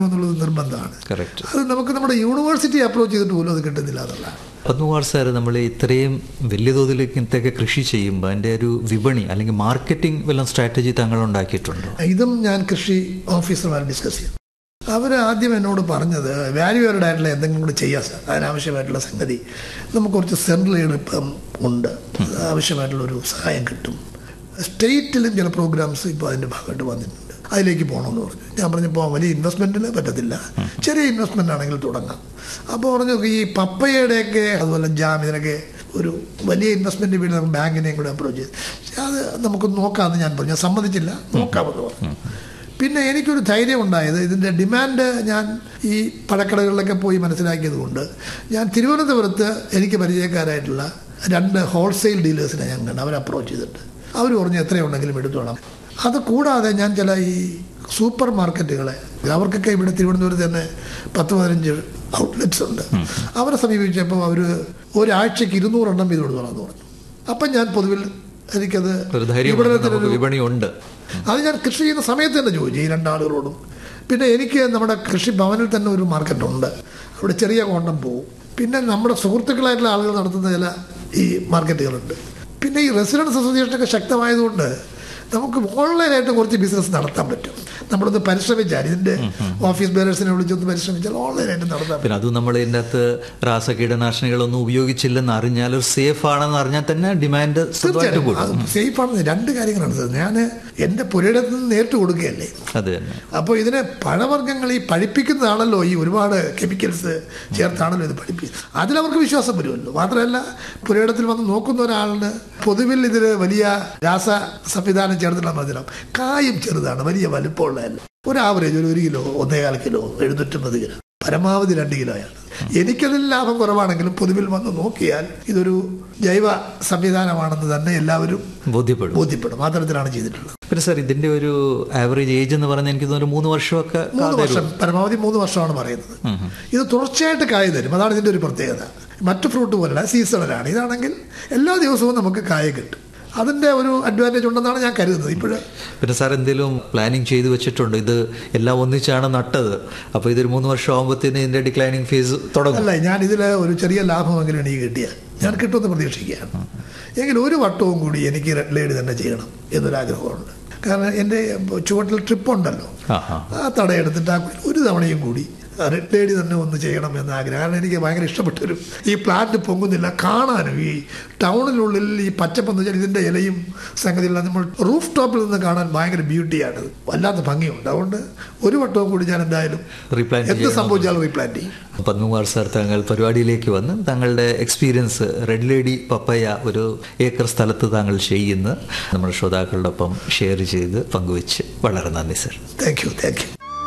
എന്നുള്ളത് നിർബന്ധമാണ് കറക്റ്റ് അത് നമുക്ക് നമ്മുടെ യൂണിവേഴ്സിറ്റി അപ്രോച്ച് ചെയ്തിട്ട് പോലും അത് കിട്ടുന്നില്ല എന്നുള്ളതാണ് പത്മകുമാർ സാർ നമ്മൾ ഇത്രയും വലിയ തോതിൽ ഇങ്ങനത്തെയൊക്കെ കൃഷി ചെയ്യുമ്പോൾ അതിൻ്റെ ഒരു വിപണി അല്ലെങ്കിൽ മാർക്കറ്റിംഗ് വല്ല സ്ട്രാറ്റജി താങ്കൾ ഉണ്ടാക്കിയിട്ടുണ്ടോ ഇതും ഞാൻ കൃഷി ഓഫീസർമാർ ഡിസ്കസ് ചെയ്തു അവർ ആദ്യം എന്നോട് പറഞ്ഞത് വാല്യൂ ആഡഡ് ആയിട്ടുള്ള എന്തെങ്കിലും കൂടി ചെയ്യാം സാർ അതിനാവശ്യമായിട്ടുള്ള സംഗതി നമുക്ക് കുറച്ച് സെൻട്രൽ എയ്ഡ് ഇപ്പം ഉണ്ട് അത് ആവശ്യമായിട്ടുള്ള ഒരു സഹായം കിട്ടും സ്റ്റേറ്റിലും ചില പ്രോഗ്രാംസ് ഇപ്പോൾ അതിൻ്റെ ഭാഗമായിട്ട് വന്നിട്ടുണ്ട് അതിലേക്ക് പോകണമെന്ന് പറഞ്ഞു ഞാൻ പറഞ്ഞപ്പോൾ വലിയ ഇൻവെസ്റ്റ്മെൻറ്റിന് പറ്റത്തില്ല ചെറിയ ഇൻവെസ്റ്റ്മെൻ്റ് ആണെങ്കിൽ തുടങ്ങാം അപ്പോൾ പറഞ്ഞു ഈ പപ്പയുടെയൊക്കെ അതുപോലെ ജാം ഇതിനൊക്കെ ഒരു വലിയ ഇൻവെസ്റ്റ്മെൻറ്റ് വീട് നമുക്ക് ബാങ്കിനെയും കൂടെ അപ്രോച്ച് ചെയ്ത് പക്ഷേ അത് നമുക്ക് നോക്കാമെന്ന് ഞാൻ പറഞ്ഞു ഞാൻ സമ്മതിച്ചില്ല നോക്കാമെന്ന് പറഞ്ഞു പിന്നെ എനിക്കൊരു ധൈര്യം ഉണ്ടായത് ഇതിൻ്റെ ഡിമാൻഡ് ഞാൻ ഈ പഴക്കടകളിലൊക്കെ പോയി മനസ്സിലാക്കിയത് കൊണ്ട് ഞാൻ തിരുവനന്തപുരത്ത് എനിക്ക് പരിചയക്കാരായിട്ടുള്ള രണ്ട് ഹോൾസെയിൽ ഡീലേഴ്സിനെ ഞാൻ കണ്ട് അവരെ അപ്രോച്ച് ചെയ്തിട്ട് അവർ പറഞ്ഞു എത്രയുണ്ടെങ്കിലും എടുത്തോളാം അത് കൂടാതെ ഞാൻ ചില ഈ സൂപ്പർ മാർക്കറ്റുകളെ അവർക്കൊക്കെ ഇവിടെ തിരുവനന്തപുരത്ത് തന്നെ പത്ത് പതിനഞ്ച് ഔട്ട്ലെറ്റ്സ് ഉണ്ട് അവരെ സമീപിച്ചപ്പോൾ അവർ ഒരാഴ്ചയ്ക്ക് ഇരുന്നൂറെണ്ണം ഇത് കൊടുത്തോളാം എന്ന് പറഞ്ഞു അപ്പം ഞാൻ പൊതുവിൽ എനിക്കത് ഒരു ധൈര്യം വിപണനത്തിനൊരു നമുക്ക് വിപണി ഉണ്ട് അത് ഞാൻ കൃഷി ചെയ്യുന്ന സമയത്ത് തന്നെ ചോദിച്ചു ഈ രണ്ടാളുകളോടും പിന്നെ എനിക്ക് നമ്മുടെ കൃഷി ഭവനിൽ തന്നെ ഒരു മാർക്കറ്റുണ്ട് അവിടെ ചെറിയ കോണ്ടം പോവും പിന്നെ നമ്മുടെ സുഹൃത്തുക്കളായിട്ടുള്ള ആളുകൾ നടത്തുന്ന ചില ഈ മാർക്കറ്റുകളുണ്ട് പിന്നെ ഈ റെസിഡൻസ് അസോസിയേഷനൊക്കെ ശക്തമായതുകൊണ്ട് നമുക്ക് ഓൺലൈനായിട്ട് കുറച്ച് ബിസിനസ് നടത്താൻ പറ്റും നമ്മളൊന്ന് പരിശ്രമിച്ചാൽ ഇതിൻ്റെ ഓഫീസ് ബേലേഴ്സിനെ വിളിച്ചൊന്ന് പരിശ്രമിച്ചാൽ ഓൺലൈനായിട്ട് നടത്താൻ പറ്റും പിന്നെ അതും നമ്മൾ ഇതിൻ്റെ അകത്ത് രാസ കീടനാശിനികളൊന്നും ഉപയോഗിച്ചില്ലെന്ന് അറിഞ്ഞാൽ ഒരു സേഫ് ആണെന്ന് അറിഞ്ഞാൽ തന്നെ ഡിമാൻഡ് സ്വന്തമായിട്ട് തീർച്ചയായിട്ടും കൂടും അത് സേഫ് ആണെന്ന് രണ്ട് കാര്യങ്ങളാണ് സാർ ഞാൻ എൻ്റെ പുരയിടത്ത് നിന്ന് നേരിട്ട് കൊടുക്കുകയല്ലേ അത് തന്നെ അപ്പോൾ ഇതിനെ പഴവർഗ്ഗങ്ങൾ ഈ പഴിപ്പിക്കുന്നതാണല്ലോ ഈ ഒരുപാട് കെമിക്കൽസ് ചേർത്താണല്ലോ ഇത് പഠിപ്പിക്കുന്നത് അതിലവർക്ക് വിശ്വാസം വരുമല്ലോ മാത്രമല്ല പുരയിടത്തിൽ വന്ന് നോക്കുന്ന ഒരാളിന് പൊതുവിൽ ഇതിൽ വലിയ രാസ സംവിധാനം ചേർത്തിട്ടുള്ള മനസ്സിലാവും കായും ചെറുതാണ് വലിയ വലുപ്പമുള്ളതല്ല ഒരു ആവറേജ് ഒരു ഒരു കിലോ ഒന്നേകാൽ കിലോ എഴുന്നൂറ്റമ്പത് കിലോ പരമാവധി രണ്ട് കിലോയാണ് എനിക്കതിൽ ലാഭം കുറവാണെങ്കിലും പൊതുവിൽ വന്ന് നോക്കിയാൽ ഇതൊരു ജൈവ സംവിധാനമാണെന്ന് തന്നെ എല്ലാവരും ബോധ്യപ്പെടും ബോധ്യപ്പെടും ആ തരത്തിലാണ് ചെയ്തിട്ടുള്ളത് പിന്നെ സാർ ഇതിന്റെ ഒരു ആവറേജ് ഏജ് എന്ന് പറഞ്ഞാൽ എനിക്ക് തോന്നുന്നു ഒരു മൂന്ന് വർഷമൊക്കെ മൂന്ന് വർഷം പരമാവധി മൂന്ന് വർഷമാണ് പറയുന്നത് ഇത് തുടർച്ചയായിട്ട് കായ തരും അതാണ് ഇതിൻ്റെ ഒരു പ്രത്യേകത മറ്റു ഫ്രൂട്ട് പോലല്ല സീസണലാണ് ഇതാണെങ്കിൽ എല്ലാ ദിവസവും നമുക്ക് കായ കിട്ടും അതിൻ്റെ ഒരു അഡ്വാൻറ്റേജ് ഉണ്ടെന്നാണ് ഞാൻ കരുതുന്നത് ഇപ്പോഴ് പിന്നെ സാർ എന്തെങ്കിലും പ്ലാനിങ് ചെയ്തു വെച്ചിട്ടുണ്ട് ഇത് എല്ലാം ഒന്നിച്ചാണ് നട്ടത് അപ്പോൾ ഇതൊരു മൂന്ന് വർഷം ആകുമ്പോഴത്തേന് ഇതിന്റെ ഡിക്ലൈനിങ് ഫേസ് തുടങ്ങും അല്ല ഞാൻ ഇതിൽ ഒരു ചെറിയ ലാഭമെങ്കിലും എനിക്ക് കിട്ടിയാൽ ഞാൻ കിട്ടുമെന്ന് പ്രതീക്ഷിക്കുകയാണ് എങ്കിൽ ഒരു വട്ടവും കൂടി എനിക്ക് റെഡ് ലൈഡ് തന്നെ ചെയ്യണം എന്നൊരാഗ്രഹമുണ്ട് കാരണം എൻ്റെ ചുവട്ടിൽ ട്രിപ്പ് ഉണ്ടല്ലോ ആ ആ ആ തടയെടുത്തിട്ട് ആ ഒരു തവണയും കൂടി റെഡ് ലേഡി തന്നെ ഒന്ന് ചെയ്യണം എന്ന ആഗ്രഹം കാരണം എനിക്ക് ഭയങ്കര ഇഷ്ടപ്പെട്ടൊരു ഈ പ്ലാന്റ് പൊങ്ങുന്നില്ല കാണാനും ഈ ടൗണിനുള്ളിൽ ഈ പച്ചപ്പെന്ന് വെച്ചാൽ ഇതിൻ്റെ ഇലയും സംഗതിയെല്ലാം നമ്മൾ റൂഫ് ടോപ്പിൽ നിന്ന് കാണാൻ ഭയങ്കര ബ്യൂട്ടിയാണ് വല്ലാത്ത ഭംഗിയുണ്ട് അതുകൊണ്ട് ഒരു വട്ടവും കൂടി ഞാൻ എന്തായാലും റീപ്ലാന്റ് എന്ത് സംഭവിച്ചാലും റീപ്ലാന്റ് ചെയ്യും പത്മകുമാർ സാർ താങ്കൾ പരിപാടിയിലേക്ക് വന്ന് താങ്കളുടെ എക്സ്പീരിയൻസ് റെഡ് ലേഡി പപ്പയ ഒരു ഏക്കർ സ്ഥലത്ത് താങ്കൾ ചെയ്യുന്ന നമ്മുടെ ശ്രോതാക്കളുടെ ഒപ്പം ഷെയർ ചെയ്ത് പങ്കുവെച്ച് വളരെ നന്ദി sir thank you thank you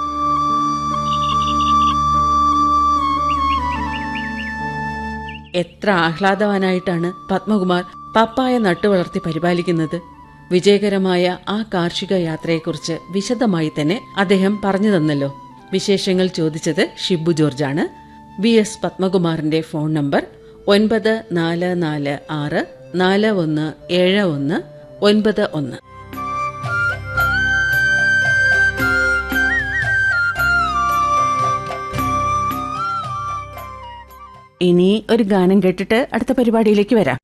എത്ര ആഹ്ലാദവാനായിട്ടാണ് പത്മകുമാർ പപ്പായ നട്ടുവളർത്തി പരിപാലിക്കുന്നത് വിജയകരമായ ആ കാർഷിക യാത്രയെക്കുറിച്ച് വിശദമായി തന്നെ അദ്ദേഹം പറഞ്ഞു തന്നല്ലോ വിശേഷങ്ങൾ ചോദിച്ചത് ഷിബു ജോർജാണ് വി എസ് പത്മകുമാറിന്റെ ഫോൺ നമ്പർ ഒൻപത് നാല് നാല് ആറ് നാല് ഒന്ന് ഏഴ് ഒന്ന് ഒൻപത് ഒന്ന് ഇനി ഒരു ഗാനം കേട്ടിട്ട് അടുത്ത പരിപാടിയിലേക്ക് വരാം